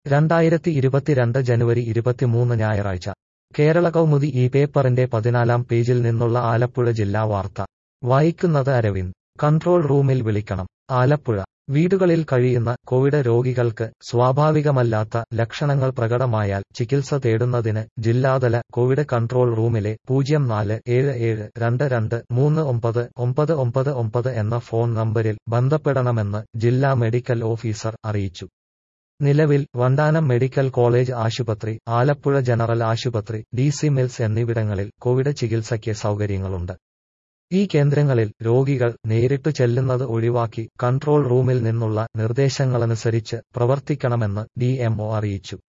രണ്ടായിരത്തി ഇരുപത്തിരണ്ട് ജനുവരി ഇരുപത്തിമൂന്ന് ഞായറാഴ്ച കേരള കൗമുദി ഈ പേപ്പറിന്റെ പതിനാലാം പേജിൽ നിന്നുള്ള ആലപ്പുഴ ജില്ലാ വാർത്ത വായിക്കുന്നത് അരവിന്ദ് കൺട്രോൾ റൂമിൽ വിളിക്കണം ആലപ്പുഴ വീടുകളിൽ കഴിയുന്ന കോവിഡ് രോഗികൾക്ക് സ്വാഭാവികമല്ലാത്ത ലക്ഷണങ്ങൾ പ്രകടമായാൽ ചികിത്സ തേടുന്നതിന് ജില്ലാതല കോവിഡ് കൺട്രോൾ റൂമിലെ പൂജ്യം നാല് ഏഴ് ഏഴ് രണ്ട് രണ്ട് മൂന്ന് ഒമ്പത് ഒമ്പത് ഒമ്പത് ഒമ്പത് എന്ന ഫോൺ നമ്പരിൽ ബന്ധപ്പെടണമെന്ന് ജില്ലാ മെഡിക്കൽ ഓഫീസർ അറിയിച്ചു നിലവിൽ വണ്ടാനം മെഡിക്കൽ കോളേജ് ആശുപത്രി ആലപ്പുഴ ജനറൽ ആശുപത്രി ഡി സി മിൽസ് എന്നിവിടങ്ങളിൽ കോവിഡ് ചികിത്സയ്ക്ക് സൗകര്യങ്ങളുണ്ട് ഈ കേന്ദ്രങ്ങളിൽ രോഗികൾ നേരിട്ടു ചെല്ലുന്നത് ഒഴിവാക്കി കൺട്രോൾ റൂമിൽ നിന്നുള്ള നിർദ്ദേശങ്ങളനുസരിച്ച് പ്രവർത്തിക്കണമെന്ന് ഡിഎംഒ അറിയിച്ചു